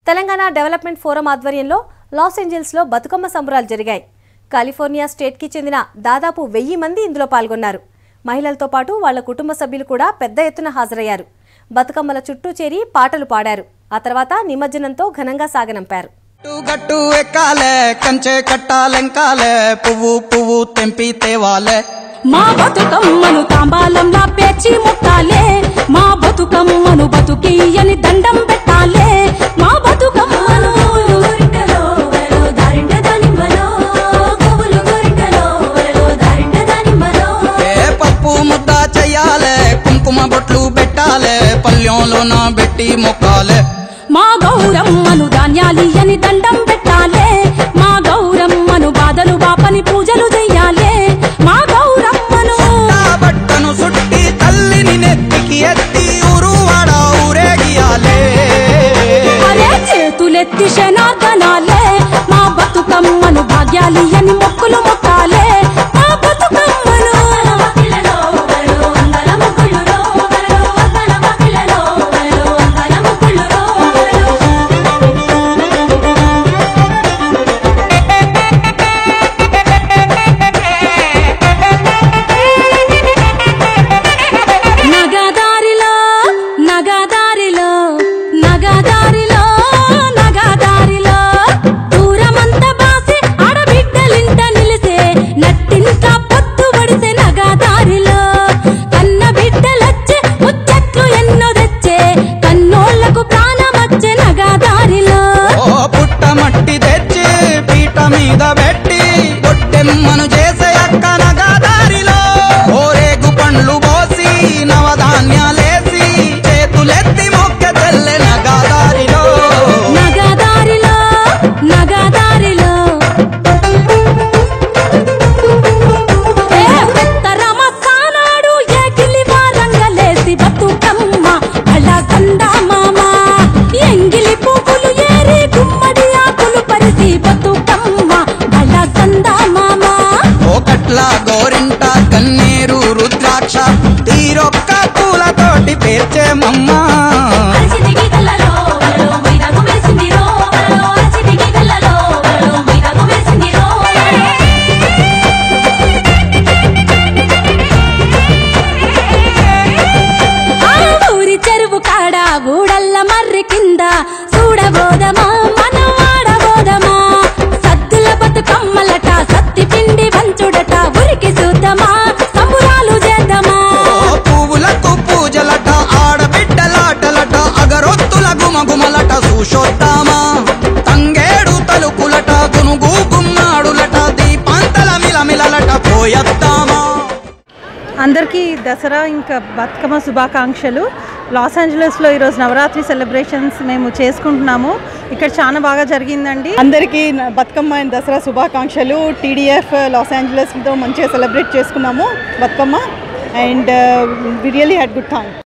Telangana development forum ఆధ్వర్యంలో Los ఏంజల్స్లో బతుకమ్మ సంబరాలు జరిగాయి కాలిఫోర్నియా స్టేట్కి చెందిన దాదాపు వెయ్యి మంది ఇందులో పాల్గొన్నారు మహిళలతో పాటు వాళ్ళ కుటుంబ సభ్యులు కూడా పెద్ద ఎత్తున హాజరయ్యారు బతుకమ్మల చుట్టూ చేరి పాటలు పాడారు ఆ తర్వాత నిమజ్జనంతో ఘనంగా సాగనంపారు గట్టు గట్టు ఎక్కాలే కంచె కట్టాలెంకాలే పువ్వు పువ్వు తెంపి తేవాలే మా బతుకమ్మను తాంబాలంలా పేర్చి ముట్టాలే మా బతుకమ్మను బతుకియని దండం పెట్టాలే మా బతుకమ్మను ఏ పప్పు ముద్ద చెయ్యాలే కుంకుమ బొట్లు పెట్టాలే పల్లెంలోన పెట్టి మొక్కాలే మా గౌరమ్మను ధాన్యాలియని దండం పెట్టాలే మా గౌరమ్మను బాధలు బాపని పూజలు చెయ్యాలే మా గౌరమ్మను నా బట్టను సుట్టి తల్లిని నెత్తికి ఎత్తి ఊరు వాడ ఊరేగియాలే అరే చేతులెత్తి శనార్దనాలే మా బతుకమ్మను భాగ్యాలియని మొక్కులు మొక్కాలే మా బతుకమ్మను నగదారిలో నగదారిలో నగదారిలో నగదారిలో దూరమంత బాసి ఆడబిడ్డలింట నిలిసే నట్టింత పొత్తు పడితే నగదారిలో కన్న బిడ్డలొచ్చే ముచ్చట్లు ఎన్నో తెచ్చే కన్నోళ్లకు ప్రాణమచ్చే నగదారిలో ఓ పుట్ట మట్టి తెచ్చి పీట మీద పెట్టి పొట్టెమ్మను చేసే అక్క నగదారిలో ఓరేగు పండ్లు పోసి నవధాన్యాలేసి చేతులెత్తి మొక్క తెల్లె నగదారిలో నగదారిలో నగదారిలో ఏ ఉత్తరమ సానాడు ఎగిలి వారంగలేసి బతుకమ్మ అలా కందా మామ ఎంగిలి పువ్వులు ఏరి గుమ్మడి ఆకులు పరిసి బతుకమ్మ అలా కందా మామ ఓ కట్ల గోరింట కన్నీరు రుద్రాక్ష తీరొక్క పూలతోటి పేర్చే మమ్మ అరచితికి కళ్ళలో వలలో మైదాకు మెరిసిందిరో వలలో అరచితికి కళ్ళలో వలలో మైదాకు మెరిసిందిరో ఆ ఊరి చెరువు కాడ ఊడల్ల మర్రి కింద చూడబోదమా మనం ఆడబోదమా సద్దుల బతుకమ్మలట సత్తి పిండి వంచుడట ఉరికి చూద్దామా సంబురాలు చేద్దామా ఓ పువ్వులకు పూజలట ఆడబిడ్డలాటలట అగరొత్తుల గుమగుమలట చూసొద్దామా తంగేడు తలుపులట గునుగు గుమ్మాడులట దీపాంతల మిలమిలలట పోయొద్దామా అందరికీ దసరా ఇంకా బతుకమ్మ శుభాకాంక్షలు లాస్ ఏంజలస్లో ఈరోజు నవరాత్రి సెలబ్రేషన్స్ మేము చేసుకుంటున్నాము ఇక్కడ చాలా బాగా జరిగిందండి అందరికీ న- బతుకమ్మ అండ్ దసరా శుభాకాంక్షలు టీడీఎఫ్ లాస్ ఏంజలస్తో మంచిగా సెలబ్రేట్ చేసుకున్నాము Bathukamma and we really had good time